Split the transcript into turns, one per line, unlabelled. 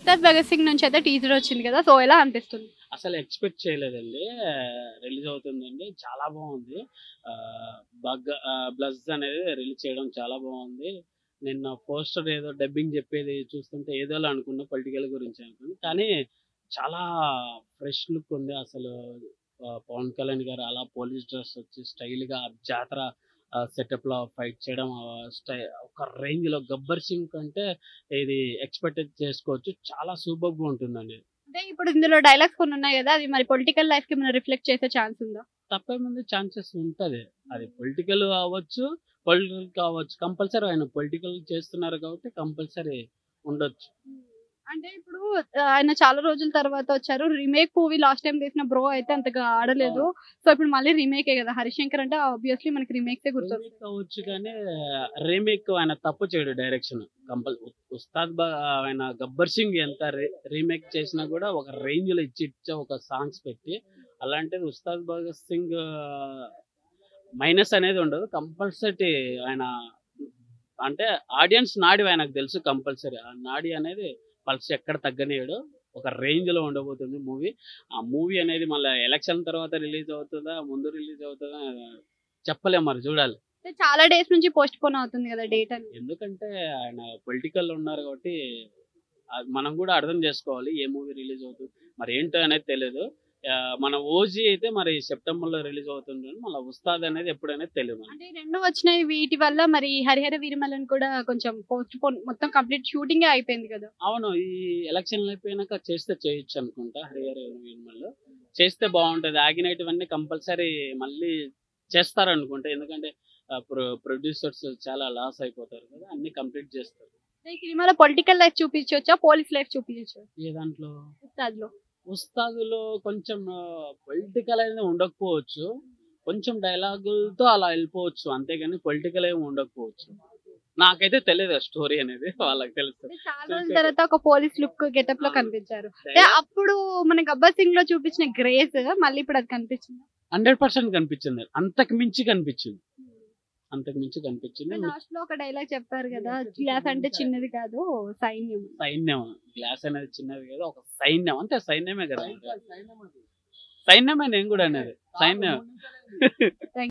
ఉస్తాద్ భగత్ సింగ్ నుంచి అయితే టీజర్ వచ్చింది కదా సో ఎలా అనిపిస్తుంది
అసలు ఎక్స్పెక్ట్ చేయలేదండి రిలీజ్ అవుతుందండి చాలా బాగుంది ఆ, బగ్ బ్లజ్ అనేది రిలీజ్ చేయడం చాలా బాగుంది నిన్న పోస్టర్ ఏదో డబ్బింగ్ చెప్పేది చూస్తుంటే ఏదోలా అనుకున్నా పొలిటికల్ గురించి అనుకున్నా కానీ చాలా ఫ్రెష్ లుక్ ఉంది అసలు ఆ, పవన్ కళ్యాణ్ గారు అలా పోలీస్ డ్రెస్ వచ్చి స్టైల్గా జాతర సెటప్ లో ఫైట్ చేయడం ఆ, స్టై ఒక రేంజ్ లో గబ్బర్ సింగ్ కంటే ఇది ఎక్స్పెక్ట్ చేసుకోవచ్చు చాలా సూపర్ గా ఉంటుందండి
అంటే ఇప్పుడు ఇందులో డైలాగ్స్ కొన్ని ఉన్నాయి కదా అది మరి పొలిటికల్ లైఫ్ కి మనం రిఫ్లెక్ట్ చేసే ఛాన్స్ ఉందా
తప్పేముంది ఛాన్సెస్ ఉంటది అది పొలిటికల్ అవ్వచ్చు పొలిటికల్ కావచ్చు కంపల్సరీ ఆయన పొలిటికల్ చేస్తున్నారు కాబట్టి కంపల్సరీ ఉండొచ్చు
అంటే ఇప్పుడు ఆ, ఆయన చాలా రోజుల తర్వాత వచ్చారు రీమేక్ మూవీ లాస్ట్ టైం తీసిన బ్రో అయితే అంతగా ఆడలేదు సో ఇప్పుడు మళ్ళీ రీమేకే కదా హరిశంకర్ అంటే ఆబ్వియస్లీ మనకి రీమేక్సే గుర్తొస్తుంది
రీమేక్ అవ్వచ్చు కానీ రీమేక్ ఆయన తప్పు చేయడు డైరెక్షన్ కంపల్ ఉస్తాద్ బా ఆయన గబ్బర్ సింగ్ ఎంత రీమేక్ చేసినా కూడా ఒక రేంజ్ లో ఇచ్చి ఇచ్చే ఒక సాంగ్స్ పెట్టి అలాంటిది ఉస్తాద్ భగత్ సింగ్ మైనస్ అనేది ఉండదు కంపల్సరీ ఆయన అంటే ఆడియన్స్ నాడి ఆయనకు తెలుసు కంపల్సరీ ఆ నాడి అనేది పల్స్ ఎక్కడ తగ్గనీయడు ఒక రేంజ్ లో ఉండబోతుంది మూవీ ఆ మూవీ అనేది మళ్ళీ ఎలక్షన్ తర్వాత రిలీజ్ అవుతుందా ముందు రిలీజ్ అవుతుందా చెప్పలేం మరి చూడాలి
అంటే చాలా డేస్ నుంచి పోస్ట్ పోన్ అవుతుంది కదా డేట్ అని
ఎందుకంటే ఆయన పొలిటికల్ ఉన్నారు కాబట్టి అది మనం కూడా అర్థం చేసుకోవాలి ఏ మూవీ రిలీజ్ అవుతుంది మరి ఏంటో అనేది తెలియదు ఆ, మన ఓజీ అయితే మరి సెప్టెంబర్ లో రిలీజ్ అవుతుంది మళ్ళీ ఉస్తాద్ అనేది ఎప్పుడనేది తెలియదు మనకి.
అంటే ఈ రెండు వచ్చినాయి వీటి వల్ల మరి హరిహర వీరమల్లని కూడా కొంచెం పోస్ట్ పోన్ మొత్తం కంప్లీట్ షూటింగ్ అయిపోయింది కదా
అవును ఈ ఎలక్షన్ అయిపోయినాక చేస్తే చేయొచ్చు అనుకుంటా హరిహర వీరమల్లో చేస్తే బాగుంటది ఆగినటువన్నీ కంపల్సరీ మళ్ళీ చేస్తారు అనుకుంటా ఎందుకంటే ప్రొడ్యూసర్స్ చాలా లాస్ అయిపోతారు కదా అన్ని కంప్లీట్ చేస్తారు
ఈ సినిమాలో పొలిటికల్ లైఫ్ చూపించవచ్చా పోలీస్ లైఫ్ చూపించవచ్చు
ఏ దాంట్లో
ఉస్తాద్లో
ఉస్తాదులో కొంచెం పొలిటికల్ అనేది ఉండకపోవచ్చు కొంచెం డైలాగులతో అలా వెళ్ళిపోవచ్చు అంతేగాని పొలిటికల్ ఏమి ఉండకపోవచ్చు నాకైతే తెలియదు స్టోరీ అనేది వాళ్ళకి తెలుసు
అంటే చాలా రోజుల తర్వాత ఒక పోలీస్ లుక్ గెటప్ లో కనిపించారు అంటే అప్పుడు మన గబ్బర్ సింగ్ లో చూపించిన గ్రేస్ మళ్ళీ ఇప్పుడు అది కనిపించింది
హండ్రెడ్ పర్సెంట్ కనిపించింది అంతకు మించి కనిపించింది అంతకు మించి కనిపించింది
లాస్ట్ లో ఒక డైలాగ్ చెప్పారు కదా గ్లాస్ అంటే చిన్నది కాదు సైన్యం
సైన్యం గ్లాస్ అనేది చిన్నది కదా ఒక సైన్యం అంతే సైన్యమే కదా సైన్యమే నేను కూడా అనేది సైన్యం